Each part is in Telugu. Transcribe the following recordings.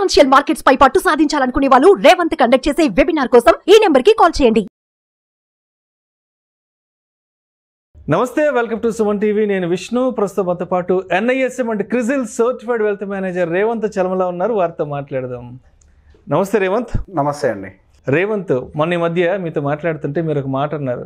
ఫైనాన్షియల్ మార్కెట్స్ పై పట్టు సాధించాలనుకునే వాళ్ళు రేవంత్ కండక్ట్ చేసే వెబినార్ కోసం ఈ నెంబర్ కి కాల్ చేయండి నమస్తే వెల్కమ్ టు సుమన్ టీవీ నేను విష్ణు ప్రస్తుతం మనతో పాటు ఎన్ఐఎస్ఎం అంటే CRISIL certified wealth manager Revanth Chalamala ఉన్నారు వారితో మాట్లాడదాం నమస్తే రేవంత్ నమస్తే అండి రేవంత్ మొన్న ఈ మధ్య మీతో మాట్లాడుతుంటే మీరు ఒక మాట అన్నారు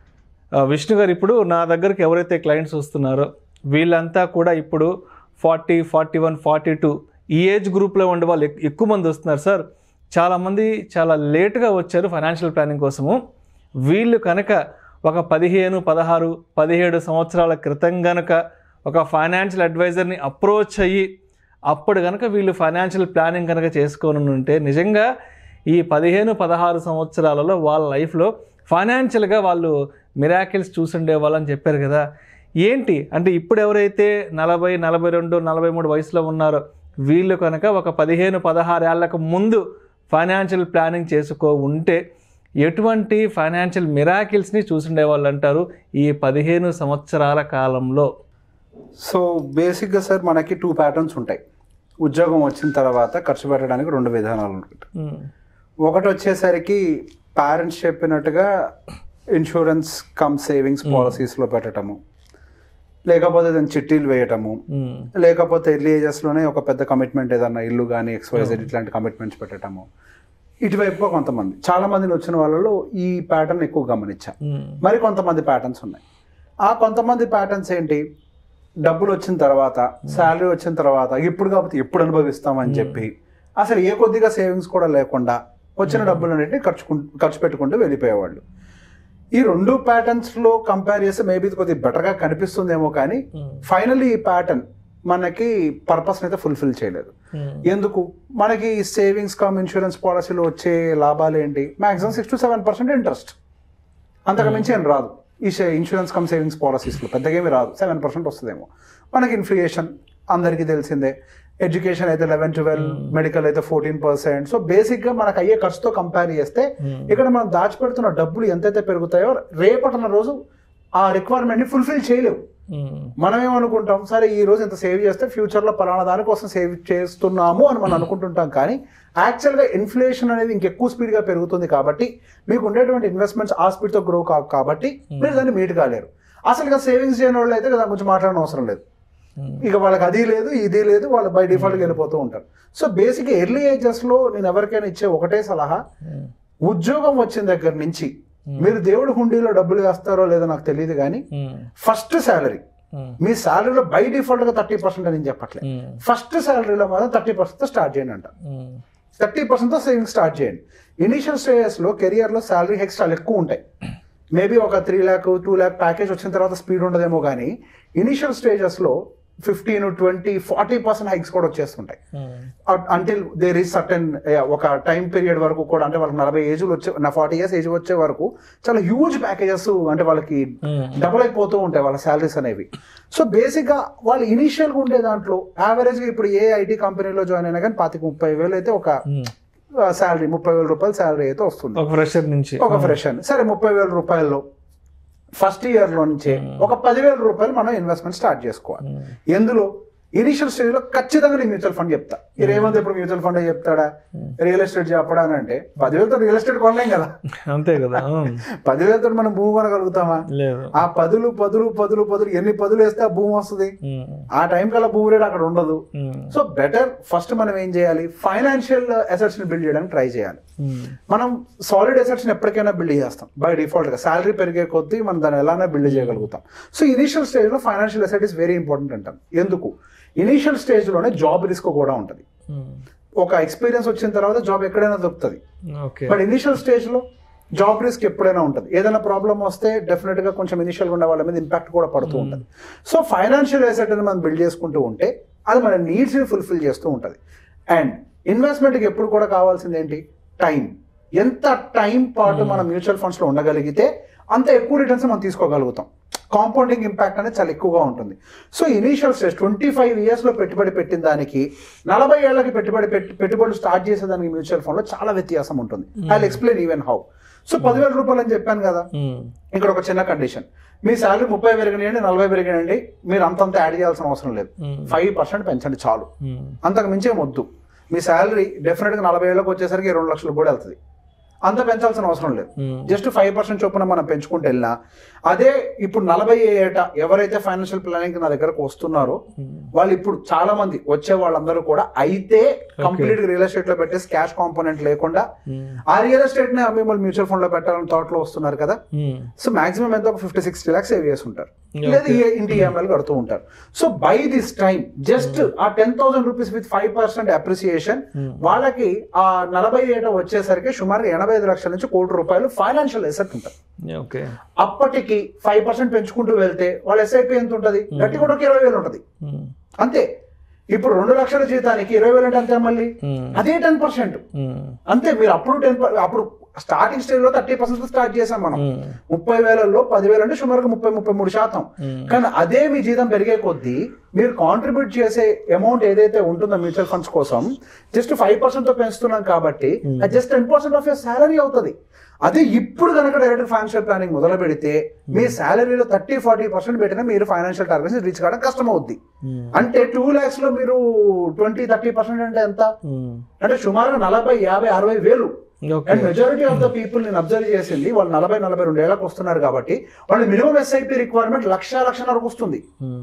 ఆ, విష్ణు గారు ఇప్పుడు నా దగ్గరికి ఎవరైతే క్లయింట్స్ వస్తున్నారో వీళ్ళంతా కూడా ఇప్పుడు forty forty one forty two ఈ ఏజ్ గ్రూప్లో ఉండే వాళ్ళు ఎక్- ఎక్కువ మంది వస్తున్నారు సార్ చాలామంది చాలా లేటుగా వచ్చారు ఫైనాన్షియల్ ప్లానింగ్ కోసము వీళ్ళు కనుక ఒక పదిహేను పదహారు పదిహేడు సంవత్సరాల క్రితం గనక ఒక ఫైనాన్షియల్ అడ్వైజర్ని అప్రోచ్ అయ్యి అప్పుడు కనుక వీళ్ళు ఫైనాన్షియల్ ప్లానింగ్ కనుక చేసుకోని ఉంటే నిజంగా ఈ పదిహేను పదహారు సంవత్సరాలలో వాళ్ళ లైఫ్లో ఫైనాన్షియల్గా వాళ్ళు మిరాకిల్స్ చూసుండే వాళ్ళని చెప్పారు కదా ఏంటి అంటే ఇప్పుడు ఎవరైతే నలభై నలభై రెండు నలభై మూడు వయసులో ఉన్నారో వీళ్ళు కనుక ఒక పదిహేను పదహారు ఏళ్ళకు ముందు ఫైనాన్షియల్ ప్లానింగ్ చేసుకో ఉంటే ఎటువంటి ఫైనాన్షియల్ మిరాకిల్స్ని చూసుండే వాళ్ళు అంటారు ఈ పదిహేను సంవత్సరాల కాలంలో సో బేసిక్గా సార్ మనకి టూ ప్యాటర్న్స్ ఉంటాయి ఉద్యోగం వచ్చిన తర్వాత ఖర్చు పెట్టడానికి రెండు విధానాలు ఉంటాయి ఉమ్, ఒకటి వచ్చేసరికి పేరెంట్స్ చెప్పినట్టుగా ఇన్సూరెన్స్ కమ్ సేవింగ్స్ పాలసీస్లో పెట్టడము లేకపోతే దాని చిట్టీలు వేయటము ఉమ్, లేకపోతే ఎర్లీ ఏజెస్లోనే ఒక పెద్ద కమిట్మెంట్ ఏదన్నా ఇల్లు కానీ ఎక్స్వైజెడ్ ఇట్లాంటి కమిట్మెంట్స్ పెట్టడము ఇటువైపు కొంతమంది చాలా మందిని వచ్చిన వాళ్ళలో ఈ ప్యాటర్న్ ఎక్కువ గమనించా ఉమ్, మరి కొంతమంది ప్యాటర్న్స్ ఉన్నాయి ఆ కొంతమంది ప్యాటర్న్స్ ఏంటి డబ్బులు వచ్చిన తర్వాత శాలరీ వచ్చిన తర్వాత ఇప్పుడు కాబట్టి ఎప్పుడు అనుభవిస్తామని చెప్పి అసలు ఏ కొద్దిగా సేవింగ్స్ కూడా లేకుండా వచ్చిన డబ్బులన్నింటినీ ఖర్చు ఖర్చు పెట్టుకుంటూ వెళ్ళిపోయేవాళ్ళు ఈ రెండు ప్యాటర్న్స్ లో కంపేర్ చేస్తే మేబీ ఇది కొద్దిగా బెటర్గా కనిపిస్తుందేమో కానీ ఉమ్, ఫైనల్లీ ఈ ప్యాటర్న్ మనకి పర్పస్ అయితే ఫుల్ఫిల్ చేయలేదు ఉమ్, ఎందుకు మనకి సేవింగ్స్ కమ్ ఇన్సూరెన్స్ పాలసీలో వచ్చే లాభాలు ఏంటి maximum six to seven percent interest అంతకు మించి ఏం రాదు ఈ ఇన్సూరెన్స్ కమ్ సేవింగ్స్ పాలసీస్లో పెద్దగా ఏమి రాదు సెవెన్ పర్సెంట్ వస్తుందేమో మనకి ఇన్ఫ్లేషన్ అందరికీ తెలిసిందే ఎడ్యుకేషన్ అయితే లెవెన్ ట్వెల్వ్ మెడికల్ అయితే ఫోర్టీన్ పర్సెంట్ సో బేసిక్గా మనకు అయ్యే ఖర్చుతో కంపేర్ చేస్తే ఇక్కడ మనం దాచిపెడుతున్న డబ్బులు ఎంతైతే పెరుగుతాయో రేపటిన రోజు ఆ రిక్వైర్మెంట్ని ఫుల్ఫిల్ చేయలేవు ఉమ్, మనం ఏమనుకుంటాం సరే ఈ రోజు ఇంత సేవ్ చేస్తే ఫ్యూచర్లో పలానా దానికోసం సేవ్ చేస్తున్నాము అని మనం అనుకుంటుంటాం కానీ యాక్చువల్గా ఇన్ఫ్లేషన్ అనేది ఇంకెక్కువ స్పీడ్గా పెరుగుతుంది కాబట్టి మీకు ఉండేటువంటి ఇన్వెస్ట్మెంట్స్ ఆ స్పీడ్తో గ్రో కావు కాబట్టి మీరు దాన్ని మీట్ కాలేరు అసలు ఇక సేవింగ్స్ చేయని వాళ్ళు అయితే దాని గురించి మాట్లాడడం అవసరం లేదు ఉమ్, ఇక వాళ్ళకి అది లేదు ఇది లేదు వాళ్ళు బై డిఫాల్ట్గా వెళ్ళిపోతూ ఉంటారు సో బేసిక్ ఎర్లీ ఏజెస్లో నేను ఎవరికైనా ఇచ్చే ఒకటే సలహా ఉమ్, ఉద్యోగం వచ్చిన దగ్గర నుంచి మీరు దేవుడి హుండీలో డబ్బులు వేస్తారో లేదో నాకు తెలియదు కానీ ఉమ్, ఫస్ట్ శాలరీ ఉమ్, మీ శాలరీలో బై డిఫాల్ట్ గా థర్టీ పర్సెంట్ అని చెప్పట్లేదు ఉమ్, ఫస్ట్ శాలరీలో మాత్రం థర్టీ పర్సెంట్ స్టార్ట్ చేయండి అంట ఉమ్, థర్టీ పర్సెంట్తో సేవింగ్ స్టార్ట్ చేయండి ఇనిషియల్ స్టేజెస్లో కెరియర్లో శాలరీ హెక్స్ చాలా ఎక్కువ ఉంటాయి మేబీ ఒక three lakh two lakh package వచ్చిన తర్వాత స్పీడ్ ఉండదేమో కానీ ఇనిషియల్ స్టేజెస్లో fifteen twenty forty percent hikes కూడా వచ్చేస్తుంటాయి um, until there is certain ఒక టైం పీరియడ్ వరకు కూడా అంటే వాళ్ళకి నలభై ఏజ్ వచ్చే నా ఫార్టీ ఇయర్స్ ఏజ్ వచ్చే వరకు చాలా హ్యూజ్ ప్యాకేజెస్ అంటే వాళ్ళకి ఉమ్, డబుల్ అయిపోతూ ఉంటాయి వాళ్ళ శాలరీస్ అనేవి సో బేసిక్గా వాళ్ళు ఇనీషియల్గా ఉండే దాంట్లో యావరేజ్గా ఇప్పుడు ఏ ఐటీ కంపెనీలో జాయిన్ అయినా కానీ పాతిక ముప్పై వేలు అయితే ఒక ఉమ్. శాలరీ ముప్పై వేల రూపాయల శాలరీ అయితే వస్తుంది ఒక ఫ్రెషర్ నుంచి ఒక ఫ్రెష్ అని సరే ముప్పై వేల రూపాయల్లో ఫస్ట్ ఇయర్లో నుంచే ఒక పదివేల రూపాయలు మనం ఇన్వెస్ట్మెంట్ స్టార్ట్ చేసుకోవాలి ఉమ్, ఎందులో ఇనిషియల్ స్టేజ్లో ఖచ్చితంగా నేను మ్యూచువల్ ఫండ్ చెప్తా ఈ రేవంత్ ఇప్పుడు మ్యూచువల్ ఫండ్ చెప్తాడా రియల్ ఎస్టేట్ చెప్పడా అని అంటే పదివేలతో రియల్ ఎస్టేట్ కొనలేం కదా అంతే కదా ఉమ్, పదివేలతో మనం భూమి కొనగలుగుతామా లేదు ఆ పదులు పదులు పదులు పదులు ఎన్ని పదులు వేస్తే ఆ భూమి వస్తుంది ఉమ్, ఆ టైం కల్లా భూమి రేట్ అక్కడ ఉండదు ఉమ్, సో బెటర్ ఫస్ట్ మనం ఏం చేయాలి ఫైనాన్షియల్ అసెట్స్ ని బిల్డ్ చేయడానికి ట్రై చేయాలి ఉమ్, మనం సాలిడ్ అసెట్స్ ని ఎప్పటికైనా బిల్డ్ చేస్తాం బై డిఫాల్ట్ గా శాలరీ పెరిగే కొద్దీ మనం దాన్ని ఎలానే బిల్డ్ చేయగలుగుతాం సో ఇనిషియల్ స్టేజ్ లో financial asset is very important అంటాం ఎందుకు ఇనిషియల్ స్టేజ్ లోనే జాబ్ రిస్క్ కూడా ఉంటుంది ఉమ్, ఒక ఎక్స్పీరియన్స్ వచ్చిన తర్వాత జాబ్ ఎక్కడైనా దొరుకుతుంది ఓకే బట్ ఇనిషియల్ స్టేజ్ లో జాబ్ రిస్క్ ఎప్పుడైనా ఉంటుంది ఏదైనా ప్రాబ్లం వస్తే డెఫినెట్ గా కొంచెం ఇనిషియల్ ఉన్న వాళ్ళ మీద ఇంపాక్ట్ కూడా పడుతూ ఉంటుంది సో ఫైనాన్షియల్ అసెట్ అని మనం బిల్డ్ చేసుకుంటూ ఉంటే అది మన నీడ్స్ ని ఫుల్ఫిల్ చేస్తూ ఉంటుంది అండ్ ఇన్వెస్ట్మెంట్ కి ఎప్పుడు కూడా కావాల్సింది ఏంటి టైం ఎంత టైం పాటు మనం మ్యూచువల్ ఫండ్స్ లో ఉండగలిగితే అంత ఎక్కువ రిటర్న్స్ మనం తీసుకోగలుగుతాం కాంపౌండింగ్ ఇంపాక్ట్ అనేది చాలా ఎక్కువగా ఉంటుంది so initial stage twenty five ఇయర్స్లో పెట్టుబడి పెట్టిన దానికి నలభై ఏళ్ళకి పెట్టుబడి పెట్టి పెట్టుబడులు స్టార్ట్ చేసేదానికి మ్యూచువల్ ఫండ్లో చాలా వ్యత్యాసం ఉంటుంది I explain even how so పదివేల రూపాయలు అని చెప్పాను కదా ఉమ్, ఇక్కడ ఒక చిన్న కండిషన్ మీ శాలరీ ముప్పై పెరిగినాయండి నలభై పెరిగినాయండి మీరు అంతంత యాడ్ చేయాల్సిన అవసరం లేదు ఉమ్, ఫైవ్ పర్సెంట్ పెంచండి చాలు ఉమ్, అంతకు మించే వద్దు మీ శాలరీ డెఫినెట్గా నలభై ఏళ్ళకి వచ్చేసరికి రెండు లక్షలకు కూడా వెళ్తుంది అంత పెంచాల్సిన అవసరం లేదు Hmm. జస్ట్ ఫైవ్ పర్సెంట్ చొప్పున మనం పెంచుకుంటూ వెళ్ళినా అదే ఇప్పుడు నలభై ఏట ఎవరైతే ఫైనాన్షియల్ ప్లానింగ్ నా దగ్గరకు వస్తున్నారో వాళ్ళు ఇప్పుడు చాలా మంది వచ్చే వాళ్ళందరూ కూడా అయితే కంప్లీట్ రియల్ ఎస్టేట్ లో పెట్టేసి క్యాష్ కాంపోనెంట్ లేకుండా ఆ రియల్ ఎస్టేట్ ని అమ్మి మళ్ళీ మ్యూచువల్ ఫండ్ లో పెట్టాలని థాట్ లో వస్తున్నారు కదా సో మాక్సిమం ఎంత ఒక ఫిఫ్టీ సిక్స్టీ లాక్స్ సేవ్ చేసి ఉంటారు లేదా ఈ ఇంటి ఈఎంఐలు కడుతూ ఉంటారు so by this time just ఆ ten thousand rupees with five percent appreciation వాళ్ళకి ఆ నలభై ఏట వచ్చేసరికి సుమారు ఎనభై ఐదు లక్షల నుంచి కోటి రూపాయలు ఫైనాన్షియల్ ఎసెట్ ఉంటుంది ఓకే అప్పటికి ఫైవ్ పర్సెంట్ పెంచుకుంటూ వెళ్తే వాళ్ళ ఎస్ఐపి ఎంత ఉంటుంది గట్టి కూడా ఒక ఇరవై వేలు ఉంటుంది అంతే ఇప్పుడు రెండు లక్షల జీతానికి ఇరవై వేలు అంటే అంతే మళ్ళీ అదే టెన్ పర్సెంట్ అంతే మీరు అప్పుడు టెన్ అప్పుడు స్టార్టింగ్ స్టేజ్ లో థర్టీ పర్సెంట్ స్టార్ట్ చేసాం మనం ముప్పై వేలలో పదివేలు అంటే సుమారుగా ముప్పై ముప్పై మూడు శాతం కానీ అదే మీ జీతం పెరిగే కొద్దీ మీరు కాంట్రిబ్యూట్ చేసే అమౌంట్ ఏదైతే ఉంటుందో మ్యూచువల్ ఫండ్స్ కోసం జస్ట్ ఫైవ్ పర్సెంట్ తో పెంచుతున్నాం కాబట్టి అది just ten percent of your salary అవుతుంది అదే ఇప్పుడు కనుక డైరెక్ట్ ఫైనాన్షియల్ ప్లానింగ్ మొదలు పెడితే మీ శాలరీలో థర్టీ ఫార్టీ పర్సెంట్ పెట్టినా మీరు ఫైనాన్షియల్ టార్గెట్స్ రీచ్ కావడం కష్టం అవుద్ది అంటే టూ ల్యాక్స్ లో మీరు ట్వంటీ థర్టీ పర్సెంట్ అంటే ఎంత అంటే సుమారుగా నలభై యాభై అరవై వేలు okay and majority of the people నేను అబ్జర్వ్ చేసింది వాళ్ళు నలభై నలభై రెండు ఏళ్ళకి వస్తున్నారు కాబట్టి వాళ్ళ మినిమం ఎస్ఐపి రిక్వైర్మెంట్ లక్ష లక్షన్నరకు వస్తుంది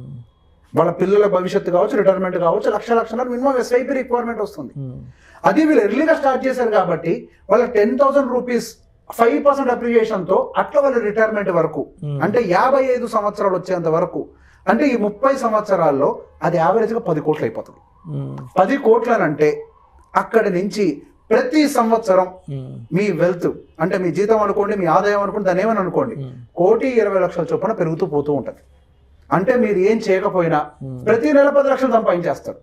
వాళ్ళ పిల్లల భవిష్యత్తు కావచ్చు రిటైర్మెంట్ కావచ్చు లక్ష లక్షన్నర మినిమం ఎస్ఐపి రిక్వైర్మెంట్ వస్తుంది అది వీళ్ళు ఎర్లీగా స్టార్ట్ చేశారు కాబట్టి వాళ్ళ ten thousand rupees five percent appreciation తో అట్లా వాళ్ళ రిటైర్మెంట్ వరకు అంటే యాభై ఐదు సంవత్సరాలు వచ్చేంత వరకు అంటే ఈ ముప్పై సంవత్సరాల్లో అది యావరేజ్ గా పది కోట్లు అయిపోతుంది పది కోట్లనంటే అక్కడి నుంచి ప్రతి సంవత్సరం మీ వెల్త్ అంటే మీ జీతం అనుకోండి మీ ఆదాయం అనుకోండి దాని ఏమని అనుకోండి కోటి ఇరవై లక్షల చొప్పున పెరుగుతూ పోతూ ఉంటది అంటే మీరు ఏం చేయకపోయినా ప్రతి నెల పది లక్షలు సంపాదించేస్తారు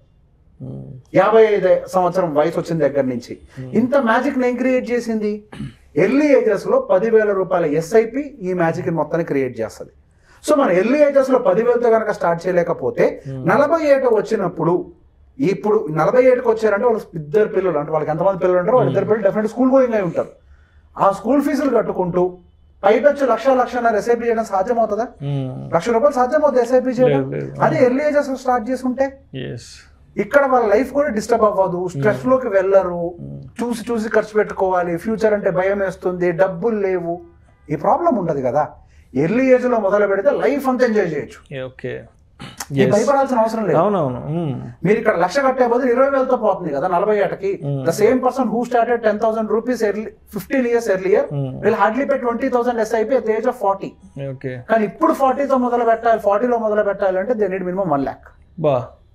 యాభై ఐదు సంవత్సరం వయసు వచ్చిన దగ్గర నుంచి ఇంత మ్యాజిక్ నేను క్రియేట్ చేసింది ఎర్లీ ఏజెస్ లో పదివేల రూపాయల ఎస్ఐపి ఈ మ్యాజిక్ మొత్తాన్ని క్రియేట్ చేస్తుంది సో మన ఎర్లీ ఏజెస్ లో పదివేలతో కనుక స్టార్ట్ చేయలేకపోతే నలభై ఏట వచ్చినప్పుడు ఇప్పుడు నలభై ఏటుకి వచ్చారంటే వాళ్ళు ఇద్దరు పిల్లలు అంటే వాళ్ళకి ఎంతమంది పిల్లలు ఉంటారో వాళ్ళ ఇద్దరు పిల్లలు డెఫినెట్ స్కూల్ గోయింగ్ అయి ఉంటారు ఆ స్కూల్ ఫీజులు కట్టుకుంటూ పైపెచ్చు లక్ష లక్షన్నర ఎస్ఐపి చేయడం సాధ్యమవుతుందా లక్ష రూపాయలు సాధ్యమవుతుంది ఎస్ఐపి చేయడం లేదు, లేదు. అదే ఎర్లీ ఏజెస్ స్టార్ట్ చేసుకుంటే ఎస్ ఇక్కడ వాళ్ళ లైఫ్ కూడా డిస్టర్బ్ అవ్వదు స్ట్రెస్ లోకి వెళ్ళరు చూసి చూసి ఖర్చు పెట్టుకోవాలి ఫ్యూచర్ అంటే భయం వేస్తుంది డబ్బులు లేవు ఈ ప్రాబ్లం ఉండదు కదా ఎర్లీ ఏజ్ లో మొదలు పెడితే లైఫ్ అంతా ఎంజాయ్ చేయొచ్చు ఓకే ఈ భయపడాల్సిన అవసరం లేదు అవునవును Mm. మీరు ఇక్కడ లక్ష కట్టే బదులు ఇరవై వేలతో పోతుంది కదా నలభై ఏటకి the same person who started ten thousand rupees early fifteen years earlier Mm. వీళ్ళు hardly pay twenty thousand SIP at age of forty okay కానీ ఇప్పుడు ఫార్టీతో మొదలు పెట్టాలి ఫార్టీలో మొదలు పెట్టాలి అంటే they need minimum one lakh బా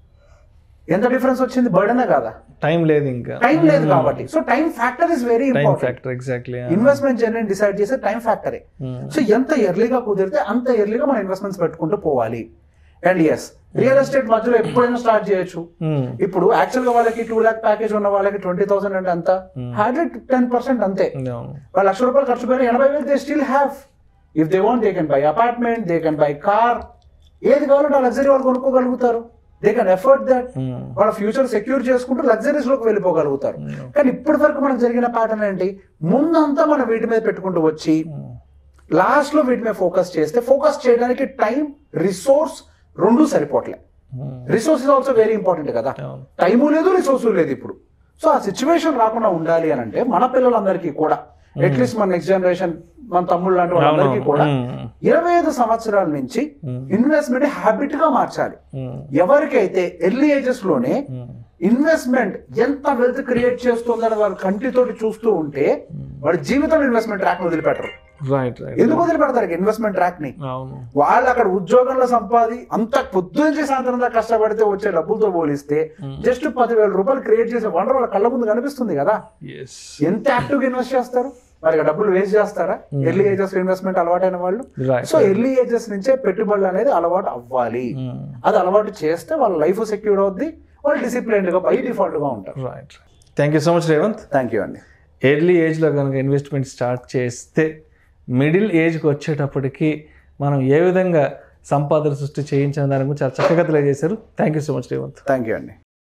ఎంత డిఫరెన్స్ వచ్చింది బర్డనే కాదా టైం లేదు ఇంకా టైం లేదు కాబట్టి so time factor is very time important factor exactly investment journey decide చేసే టైం ఫ్యాక్టరే సో ఎంత ఎర్లీగా కుదిరితే అంత ఎర్లీగా మనం ఇన్వెస్ట్మెంట్స్ పెట్టుకుంటూ పోవాలి అండ్ ఎస్ రియల్ ఎస్టేట్ మధ్యలో ఎప్పుడైనా స్టార్ట్ చేయొచ్చు ఇప్పుడు యాక్చువల్ గా వాళ్ళకి టూ ల్యాక్ ప్యాకేజ్ ఉన్న వాళ్ళకి ట్వంటీ థౌసండ్ అంటే అంత హార్డ్లీ టెన్ పర్సెంట్ అంతే వాళ్ళు లక్ష రూపాయలు ఖర్చు పెట్టి ఎనభై వేలు they still have if they want they can buy apartment they can buy car ఏది కావాలంటే ఆ లగ్జరీ వాళ్ళు కొనుక్కోగలుగుతారు దే కెన్ ఎఫర్ట్ దట్ వాళ్ళ ఫ్యూచర్ సెక్యూర్ చేసుకుంటూ లగ్జరీస్ లోకి వెళ్ళిపోగలుగుతారు కానీ ఇప్పటి వరకు మనకు జరిగిన ప్యాటర్న్ ఏంటి ముందంతా మనం వీటి మీద పెట్టుకుంటూ వచ్చి లాస్ట్ లో వీటి మీద ఫోకస్ చేస్తే ఫోకస్ చేయడానికి టైం రిసోర్స్ రెండు సరిపోవట్లే resource is also very important కదా అవును. టైము లేదు రిసోర్స్ లేదు ఇప్పుడు సో ఆ సిచ్యువేషన్ రాకుండా ఉండాలి అని అంటే మన పిల్లలందరికీ కూడా అట్లీస్ట్ మన నెక్స్ట్ జనరేషన్ మన తమ్ముళ్ళు లాంటి వాళ్ళందరికీ కూడా ఇరవై ఐదు సంవత్సరాల నుంచి ఇన్వెస్ట్మెంట్ హ్యాబిట్ గా మార్చాలి ఎవరికైతే ఎర్లీ ఏజెస్ లోనే ఇన్వెస్ట్మెంట్ ఎంత వెల్త్ క్రియేట్ చేస్తుందని వారు కంటితోటి చూస్తూ ఉంటే వాడి జీవితంలో ఇన్వెస్ట్మెంట్ ట్రాక్ వదిలిపెట్టరు రైట్ రైట్ ఎందుకు వదిలిపెడతారు ఇన్వెస్ట్మెంట్ ట్రాక్ ని అవును వాళ్ళు అక్కడ ఉద్యోగంలో సంపాది అంత పొద్దు నుంచి సాయంత్రం దాకా కష్టపడితే వచ్చే డబ్బులతో పోలిస్తే జస్ట్ పదివేల రూపాయలు క్రియేట్ చేసే వండర్ వాళ్ళ కళ్ళ ముందు కనిపిస్తుంది కదా ఎస్ ఎంత యాక్టివ్ గా ఇన్వెస్ట్ చేస్తారు మరి ఇక డబ్బులు వేస్ట్ చేస్తారా ఎర్లీ ఏజెస్ ఇన్వెస్ట్మెంట్ అలవాటైన వాళ్ళు రైట్ సో ఎర్లీ ఏజెస్ నుంచే పెట్టుబడులు అనేది అలవాటు అవ్వాలి అది అలవాటు చేస్తే వాళ్ళ లైఫ్ సెక్యూర్ అవుద్ది వాళ్ళు డిసిప్లైన్డ్ గా బై డిఫాల్ట్ గా ఉంటారు right thank you so much Revanth thank you అండి ఎర్లీ ఏజ్లో కనుక ఇన్వెస్ట్మెంట్ స్టార్ట్ చేస్తే మిడిల్ ఏజ్కి వచ్చేటప్పటికి మనం ఏ విధంగా సంపాదన సృష్టి చేయించిన దాని గురించి చాలా చక్కగా తెలియజేశారు thank you so much Revanth thank you అండి